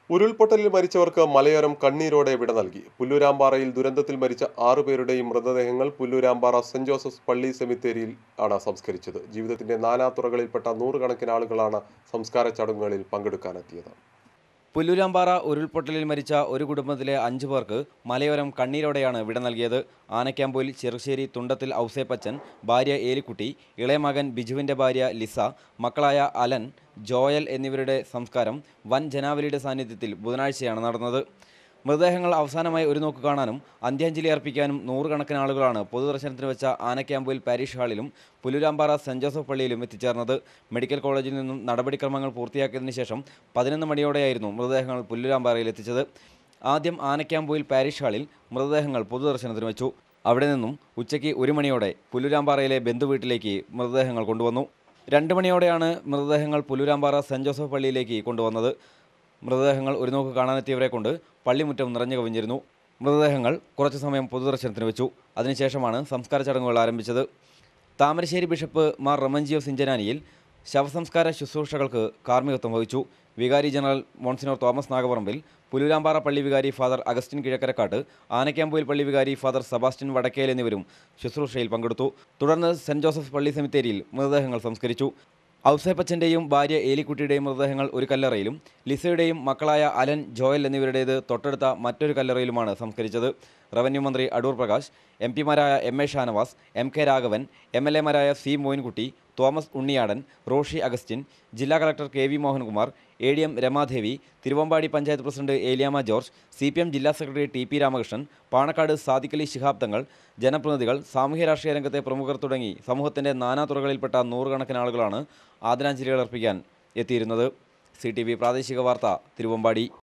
ഉരുൾപൊട്ടലിൽ മരിച്ചവർക്ക് മലയോരം കണ്ണീരോടെ വിട നൽകി പുല്ലൂരാമ്പാറയിൽ ദുരന്തത്തിൽ മരിച്ച ആറുപേരുടെയും മൃതദേഹങ്ങൾ പുല്ലൂരാമ്പാറ സെന്റ് ജോസഫ്സ് പള്ളി സെമിത്തേരിയിൽ ആണ് സംസ്കരിച്ചത് ജീവിതത്തിന്റെ നാനാതുറകളിൽപ്പെട്ട നൂറുകണക്കിന് ആളുകളാണ് സംസ്കാര ചടങ്ങുകളിൽ പങ്കെടുക്കാനെത്തിയത് പുല്ലൂരാമ്പാറ ഉരുൾപൊട്ടലിൽ മരിച്ച ഒരു കുടുംബത്തിലെ അഞ്ചു പേർക്ക് മലയോരം കണ്ണീരോടെയാണ് വിട നൽകിയത് ആനക്കാമ്പൂൽ ചെറുശ്ശേരി തുണ്ടത്തിൽ ഔസേപ്പച്ചൻ ഭാര്യ ഏലിക്കുട്ടി ഇളയ മകൻ ബിജുവിൻ്റെ ഭാര്യ ലിസ മക്കളായ അലൻ ജോയൽ എന്നിവരുടെ സംസ്കാരം വൻ ജനാവലിയുടെ സാന്നിധ്യത്തിൽ ബുധനാഴ്ചയാണ് നടന്നത് മൃതദേഹങ്ങൾ അവസാനമായി ഒരു നോക്ക് കാണാനും അന്ത്യാഞ്ജലി അർപ്പിക്കാനും നൂറുകണക്കിന് ആളുകളാണ് പൊതുദർശനത്തിന് വെച്ച ആനക്കാമ്പൂൽ പാരിഷ് ഹാളിലും പുലുരാമ്പാറ സെന്റ് ജോസഫ് പള്ളിയിലും എത്തിച്ചേർന്നത് മെഡിക്കൽ കോളേജിൽ നിന്നും നടപടിക്രമങ്ങൾ പൂർത്തിയാക്കിയതിനു ശേഷം പതിനൊന്ന് മണിയോടെയായിരുന്നു മൃതദേഹങ്ങൾ പുല്ലുരാമ്പാറയിൽ എത്തിച്ചത് ആദ്യം ആനക്കാമ്പൂയിൽ പാരിഷ് ഹാളിൽ മൃതദേഹങ്ങൾ പൊതുദർശനത്തിന് വെച്ചു അവിടെ നിന്നും ഉച്ചയ്ക്ക് ഒരു മണിയോടെ പുല്ലുരാമ്പാറയിലെ ബന്ധുവീട്ടിലേക്ക് മൃതദേഹങ്ങൾ കൊണ്ടുവന്നു രണ്ട് മണിയോടെയാണ് മൃതദേഹങ്ങൾ പുല്ലുരാമ്പാറ സെന്റ് ജോസഫ് പള്ളിയിലേക്ക് കൊണ്ടുവന്നത് മൃതദേഹങ്ങൾ ഒരു നോക്ക് കാണാനെത്തിയവരെ കൊണ്ട് പള്ളിമുറ്റം നിറഞ്ഞു കവിഞ്ഞിരുന്നു മൃതദേഹങ്ങൾ കുറച്ചു സമയം പൊതുദർശനത്തിന് വെച്ചു അതിനുശേഷമാണ് സംസ്കാര ചടങ്ങുകൾ ആരംഭിച്ചത് താമരശ്ശേരി ബിഷപ്പ് മാർ റമൻജിയോ സിഞ്ചനാനിയിൽ ശവസംസ്കാര ശുശ്രൂഷകൾക്ക് കാർമ്മികത്വം വഹിച്ചു വികാരി general monsignor Thomas Nagaparambil Pulloorampara പള്ളി വികാരി ഫാദർ അഗസ്റ്റിൻ കിഴക്കരക്കാട്ട് ആനക്കാമ്പൂയിൽ പള്ളി വികാരി ഫാദർ സെബാസ്റ്റ്യൻ വടക്കേൽ എന്നിവരും ശുശ്രൂഷയിൽ പങ്കെടുത്തു തുടർന്ന് സെന്റ് ജോസഫ് പള്ളി സെമിത്തേരിയിൽ മൃതദേഹങ്ങൾ സംസ്കരിച്ചു ഔസേപ്പച്ചൻ്റെയും ഭാര്യ ഏലിക്കുട്ടിയുടെയും മൃതദേഹങ്ങൾ ഒരു കല്ലറയിലും ലിസയുടെയും മക്കളായ അലൻ ജോയൽ എന്നിവരുടേത് തൊട്ടടുത്ത മറ്റൊരു കല്ലറയിലുമാണ് സംസ്കരിച്ചത് റവന്യൂ മന്ത്രി അടൂർ പ്രകാശ് എം പിമാരായ M A Shanavas M K Raghavan M L എമാരായ C Moyinkutty Thomas Unniyadan Roshy Augustine ജില്ലാ collector K V Mohankumar A D M Ramadevi Thiruvambady panchayat president Eliyamma George C P M ജില്ലാ secretary T P Ramakrishnan Panakkad Sadiqali Shihab Thangal ജനപ്രതിനിധികൾ സാമൂഹ്യ രാഷ്ട്രീയ രംഗത്തെ പ്രമുഖർ തുടങ്ങി സമൂഹത്തിന്റെ നാനാതുറകളിൽപ്പെട്ട നൂറുകണക്കിന് ആളുകളാണ് ആദരാഞ്ജലികൾ അർപ്പിക്കാൻ എത്തിയിരുന്നത് സി ടി വി പ്രാദേശിക വാർത്ത തിരുവമ്പാടി